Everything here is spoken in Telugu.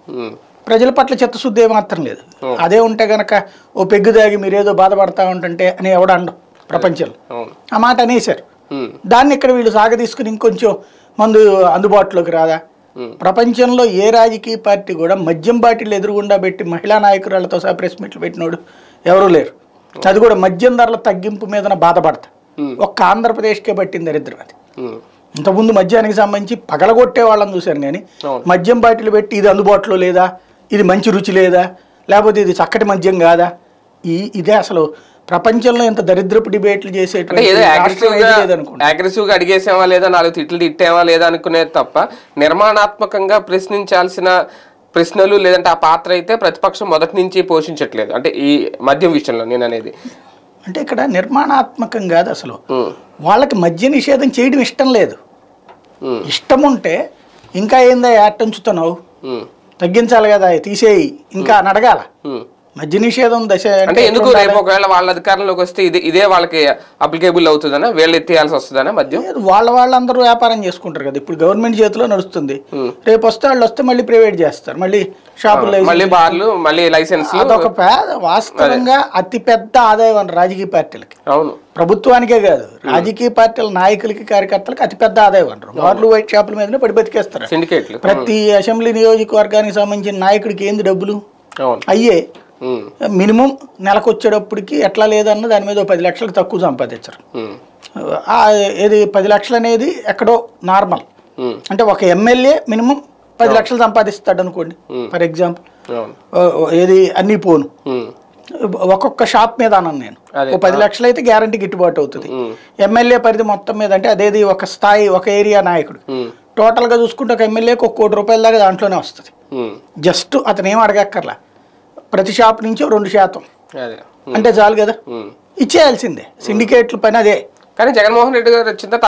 ఉమ్, ప్రజల పట్ల చిత్తశుద్ధి ఏమాత్రం లేదు అదే ఉంటే గనక ఓ పెగ్గు దాగి మీరేదో బాధపడతా ఉంటుంటే అని ఎవడండం ప్రపంచంలో అవును ఆ మాట అనేశారు ఉమ్, దాన్ని ఇక్కడ వీళ్ళు సాగదీసుకుని ఇంకొంచెం మందు అందుబాటులోకి రాదా Hmm. ప్రపంచంలో ఏ రాజకీయ పార్టీ కూడా మద్యం బాటిల్ ఎదురుగుండా పెట్టి మహిళా నాయకురాలతో సహా ప్రెస్ మీట్లు పెట్టినోడు ఎవరూ లేరు అది కూడా మద్యం ధరల తగ్గింపు మీదన బాధపడతా Hmm. ఒక్క ఆంధ్రప్రదేశ్కే పట్టింది దరిద్రం అది ఉమ్, ఇంతకుముందు మద్యానికి సంబంధించి పగలగొట్టే వాళ్ళని చూశాను కానీ అవును. మద్యం బాటిల్ పెట్టి ఇది అందుబాటులో లేదా ఇది మంచి రుచి లేదా లేకపోతే ఇది చక్కటి మద్యం కాదా ఈ ఇదే అసలు ప్రపంచంలో ఇంత దరిద్రపు డిబేట్లు అంటే చేసేటువంటి ఏదో రాష్ట్రం అగ్రెసివ్ ఏదీ గా లేదనుకుంటా. అగ్రెసివ్ గా అడిగేసామా లేదా నాలుగు తిట్లు తిట్టామా లేదా అనుకునేది తప్ప నిర్మాణాత్మకంగా ప్రశ్నించాల్సిన ప్రశ్నలు లేదంటే ఆ పాత్ర అయితే ప్రతిపక్షం మొదటి నుంచి పోషించట్లేదు అంటే ఈ మద్యం విషయంలో నేను అనేది అంటే ఇక్కడ నిర్మాణాత్మకం కాదు అసలు ఉమ్, వాళ్ళకి మద్య నిషేధం చేయడం ఇష్టం లేదు ఉమ్, ఇష్టం ఉంటే ఇంకా ఏందా యాట్ ఉంచుతున్నావు ఉమ్, తగ్గించాలి కదా తీసేయి ఇంకా అని అడగాల ఉమ్. మద్య నిషేధం దశ అంటే ఎందుకు రేపు ఒకవేళ వాళ్ళ అధికారంలోకి వస్తే ఇది ఇదే వాళ్ళకి అప్లికేబుల్ అవుతుందనా వీళ్ళు ఎత్తేయాల్సి వస్తుందనా మద్యం లేదు, వాళ్ళ వాళ్ళందరూ వ్యాపారం చేసుకుంటారు కదా ఇప్పుడు గవర్నమెంట్ చేతిలో నడుస్తుంది Hmm. రేపు వస్తే వాళ్ళు వస్తే మళ్ళీ ప్రైవేట్ చేస్తారు మళ్ళీ షాపుల్లో మళ్ళీ బార్లు మళ్ళీ లైసెన్స్ అదొక పేద వాస్తవంగా అతి పెద్ద ఆదాయం అన్న రాజకీయ పార్టీలకి అవును ప్రభుత్వానికే కాదు రాజకీయ పార్టీల నాయకులకి కార్యకర్తలకి అతి పెద్ద ఆదాయం అంటారు బార్లు వైట్ షాపుల మీదనే పడి బతికేస్తారు సిండికేట్లు ప్రతి అసెంబ్లీ నియోజకవర్గానికి సంబంధించిన నాయకుడికి ఏంది డబ్బులు అవును అయ్యే ఉమ్, మినిమం నెలకు వచ్చేటప్పటికి ఎట్లా లేదన్న దాని మీద ఓ పది లక్షలకు తక్కువ సంపాదించరు ఉమ్, ఆ, ఏది పది లక్షలు అనేది ఎక్కడో నార్మల్ ఉమ్, అంటే ఒక ఎమ్మెల్యే మినిమం పది లక్షలు సంపాదిస్తాడు అనుకోండి ఫర్ ఎగ్జాంపుల్ అవును ఏది అన్ని పోను ఉమ్, ఒక్కొక్క షాప్ మీద అన్నాను నేను అదే, ఒక పది లక్షలు అయితే గ్యారంటీ గిట్టుబాటు అవుతుంది ఉమ్, ఎమ్మెల్యే పరిధి మొత్తం మీద అంటే అదేది ఒక స్థాయి ఒక ఏరియా నాయకుడు ఉమ్, టోటల్గా చూసుకుంటే ఒక ఎమ్మెల్యేకి ఒక కోటి రూపాయల దాకా దాంట్లోనే వస్తుంది ఉమ్, జస్ట్ అతను ఏం అడగక్కర్లా ప్రతి షాప్ నుంచి ఓ రెండు శాతం అదే అంటే చాలు కదా ఉమ్. ఇచ్చేయాల్సిందే సిండికేట్ల పని అదే కానీ జగన్మోహన్ రెడ్డి గారు వచ్చిన తర్వాత